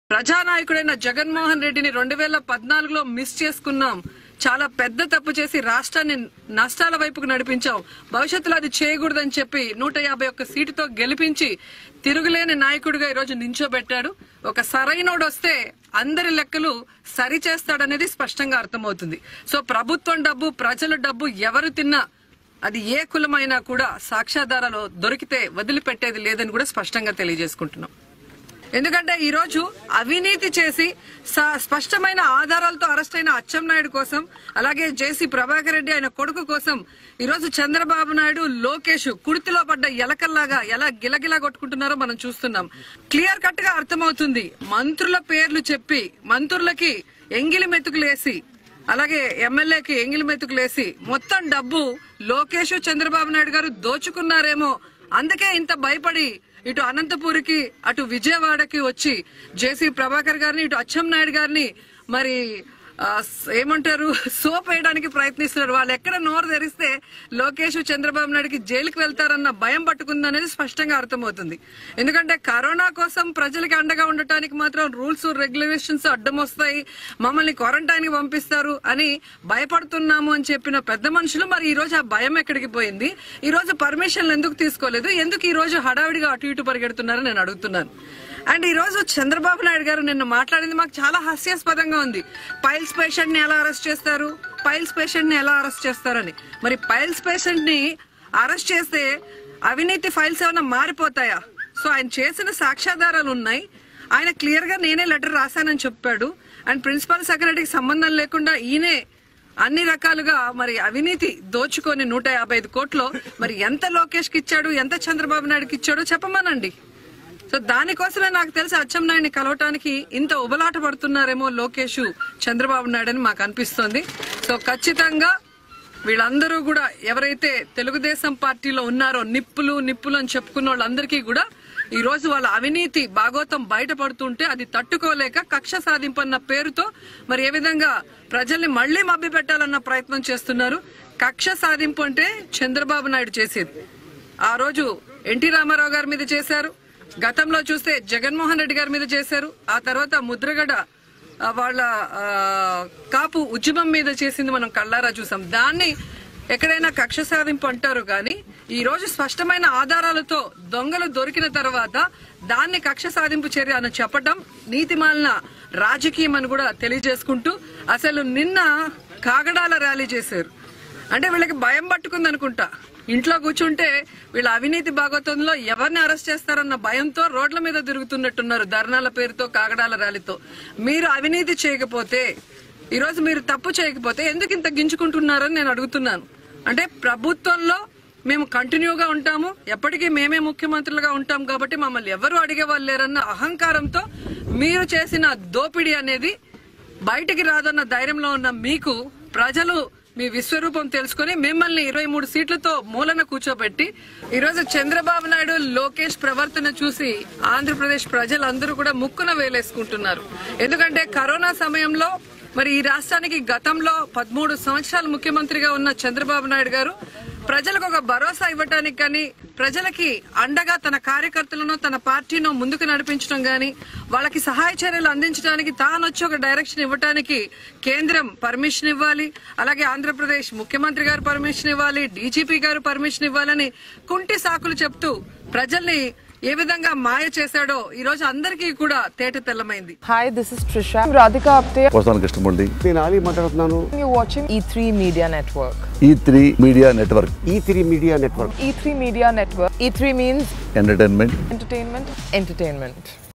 ప్రజానాయకుడైన జగన్మోహన్ రెడ్డిని రెండు వేల పద్నాలుగులో మిస్ చేసుకున్నాం చాలా పెద్ద తప్పు చేసి రాష్ట్రాన్ని నష్టాల వైపుకు నడిపించాం భవిష్యత్తులో అది చేయకూడదని చెప్పి నూట యాభై ఒక్క సీటుతో గెలిపించి తిరుగులేని నాయకుడిగా ఈరోజు నించోబెట్టాడు ఒక సరైనోడు వస్తే అందరి లెక్కలు సరి చేస్తాడనేది స్పష్టంగా అర్థమవుతుంది సో ప్రభుత్వం డబ్బు ప్రజల డబ్బు ఎవరు తిన్నా అది ఏ కులమైనా కూడా సాక్ష్యాధారాలు దొరికితే వదిలిపెట్టేది లేదని కూడా స్పష్టంగా తెలియజేసుకుంటున్నాం ఎందుకంటే ఈ రోజు అవినీతి చేసి స- స్పష్టమైన ఆధారాలతో అరెస్ట్ అయిన అచ్చెన్నాయుడు కోసం అలాగే జేసీ ప్రభాకర్ రెడ్డి ఆయన కొడుకు కోసం ఈ రోజు చంద్రబాబు నాయుడు లోకేష్ కుడితిలో పడ్డ ఎలకల్లాగా ఎలా గిలగిలా కొట్టుకుంటున్నారో మనం చూస్తున్నాం క్లియర్ కట్ గా అర్థమవుతుంది మంత్రుల పేర్లు చెప్పి మంత్రులకి ఎంగిలి మెతుకులేసి అలాగే ఎమ్మెల్యేకి ఎంగిలి మెతుకులేసి మొత్తం డబ్బు లోకేష్ చంద్రబాబు నాయుడు గారు దోచుకున్నారేమో అందుకే ఇంత భయపడి ఇటు అనంతపూర్కి అటు విజయవాడకి వచ్చి జేసీ ప్రభాకర్ గారిని ఇటు అచ్చెం నాయుడు గారిని మరి ఆ, స్- ఏమంటారు సోప్ వేయడానికి ప్రయత్నిస్తున్నారు వాళ్ళు ఎక్కడ నోరు తెరిస్తే లోకేష్ చంద్రబాబు నాయుడుకి జైలుకి వెళ్తారన్న భయం పట్టుకుంది అనేది స్పష్టంగా అర్థమవుతుంది ఎందుకంటే కరోనా కోసం ప్రజలకి అండగా ఉండటానికి మాత్రం రూల్స్ రెగ్యులేషన్స్ అడ్డం వస్తాయి మమ్మల్ని క్వారంటైన్ కి పంపిస్తారు అని భయపడుతున్నాము అని చెప్పిన పెద్ద మనుషులు మరి ఈ రోజు ఆ భయం ఎక్కడికి పోయింది ఈ రోజు పర్మిషన్లు ఎందుకు తీసుకోలేదు ఎందుకు ఈ రోజు హడావిడిగా అటు ఇటు పరిగెడుతున్నారని నేను అడుగుతున్నాను అండ్ ఈ రోజు చంద్రబాబు నాయుడు గారు నిన్న మాట్లాడింది మాకు చాలా హాస్యాస్పదంగా ఉంది పైల్స్ పేషెంట్ ని ఎలా అరెస్ట్ చేస్తారు పైల్స్ పేషెంట్ ని ఎలా అరెస్ట్ చేస్తారని మరి పైల్స్ పేషెంట్ ని అరెస్ట్ చేస్తే అవినీతి ఫైల్స్ ఏమైనా మారిపోతాయా సో ఆయన చేసిన సాక్ష్యాధారాలు ఉన్నాయి ఆయన క్లియర్ గా నేనే లెటర్ రాశానని చెప్పాడు అండ్ ప్రిన్సిపల్ సెక్రటరీకి సంబంధం లేకుండా ఈయనే అన్ని రకాలుగా మరి అవినీతి దోచుకొని నూట యాభై ఐదు కోట్లు మరి ఎంత లోకేష్ కి ఇచ్చాడు ఎంత చంద్రబాబు నాయుడుకి ఇచ్చాడో చెప్పమనండి సో దానికోసమే నాకు తెలిసి అచ్చెన్నాయుడిని కలవటానికి ఇంత ఉబలాట పడుతున్నారేమో లోకేష్ చంద్రబాబు నాయుడు అని మాకు అనిపిస్తోంది సో ఖచ్చితంగా వీళ్ళందరూ కూడా ఎవరైతే తెలుగుదేశం పార్టీలో ఉన్నారో నిప్పులు నిప్పులు అని చెప్పుకున్న వాళ్ళందరికీ కూడా ఈ రోజు వాళ్ళ అవినీతి భాగోతం బయటపడుతుంటే అది తట్టుకోలేక కక్ష సాధింపన్న పేరుతో మరి ఏ విధంగా ప్రజల్ని మళ్లీ మభ్య పెట్టాలన్న ప్రయత్నం చేస్తున్నారు కక్ష సాధింపు అంటే చంద్రబాబు నాయుడు చేసేది ఆ రోజు ఎన్టీ రామారావు గారి మీద చేశారు గతంలో చూస్తే జగన్మోహన్ రెడ్డి గారి మీద చేశారు ఆ తర్వాత ముద్రగడ ఆ, వాళ్ళ ఆ, కాపు ఉద్యమం మీద చేసింది మనం కళ్ళారా చూసాం దాన్ని ఎక్కడైనా కక్ష సాధింపు అంటారు కానీ ఈ రోజు స్పష్టమైన ఆధారాలతో దొంగలు దొరికిన తర్వాత దాన్ని కక్ష సాధింపు చర్య అని చెప్పడం నీతిమాలిన రాజకీయం అని కూడా తెలియజేసుకుంటూ అసలు నిన్న కాగడాల ర్యాలీ చేశారు అంటే వీళ్ళకి భయం పట్టుకుంది అనుకుంటా ఇంట్లో కూర్చుంటే వీళ్ళ అవినీతి భాగోతంలో ఎవరిని అరెస్ట్ చేస్తారన్న భయంతో రోడ్ల మీద తిరుగుతున్నట్టున్నారు ధర్నాల పేరుతో కాగడాల ర్యాలీతో మీరు అవినీతి చేయకపోతే ఈ రోజు మీరు తప్పు చేయకపోతే ఎందుకు ఇంత గింజుకుంటున్నారని నేను అడుగుతున్నాను అంటే ప్రభుత్వంలో మేము కంటిన్యూగా ఉంటాము ఎప్పటికీ మేమే ముఖ్యమంత్రులుగా ఉంటాం కాబట్టి మమ్మల్ని ఎవరు అడిగే వాళ్ళు లేరన్న అహంకారంతో మీరు చేసిన దోపిడీ అనేది బయటికి రాదన్న ధైర్యంలో ఉన్న మీకు ప్రజలు మీ విశ్వరూపం తెలుసుకొని మిమ్మల్ని ఇరవై మూడు సీట్లతో మూలన కూర్చోబెట్టి ఈరోజు చంద్రబాబు నాయుడు లోకేష్ ప్రవర్తన చూసి ఆంధ్రప్రదేశ్ ప్రజలందరూ కూడా ముక్కున వేలేసుకుంటున్నారు ఎందుకంటే కరోనా సమయంలో మరి ఈ రాష్ట్రానికి గతంలో పదమూడు సంవత్సరాలు ముఖ్యమంత్రిగా ఉన్న చంద్రబాబు నాయుడు గారు ప్రజలకు ఒక భరోసా ఇవ్వటానికి కానీ ప్రజలకి అండగా తన కార్యకర్తలను తన పార్టీను ముందుకు నడిపించడం గాని వాళ్ళకి సహాయ చర్యలు అందించడానికి తాను వచ్చి ఒక డైరెక్షన్ ఇవ్వటానికి కేంద్రం పర్మిషన్ ఇవ్వాలి అలాగే ఆంధ్రప్రదేశ్ ముఖ్యమంత్రి గారు పర్మిషన్ ఇవ్వాలి డీజీపీ గారు పర్మిషన్ ఇవ్వాలని కుంటి సాకులు చెప్తూ ప్రజల్ని ఏ విధంగా మాయ చేశాడో ఈ రోజు అందరికీ కూడా తేట తెల్లమైంది Hi, this is Trisha. I'm Radhika Apte. వస్తాను కృష్ణమూర్తి నేను ఆలీ మాట్లాడుతున్నాను You're watching E3 Media Network. E three media network E three media network E3 Media Network. E3 means entertainment entertainment, entertainment.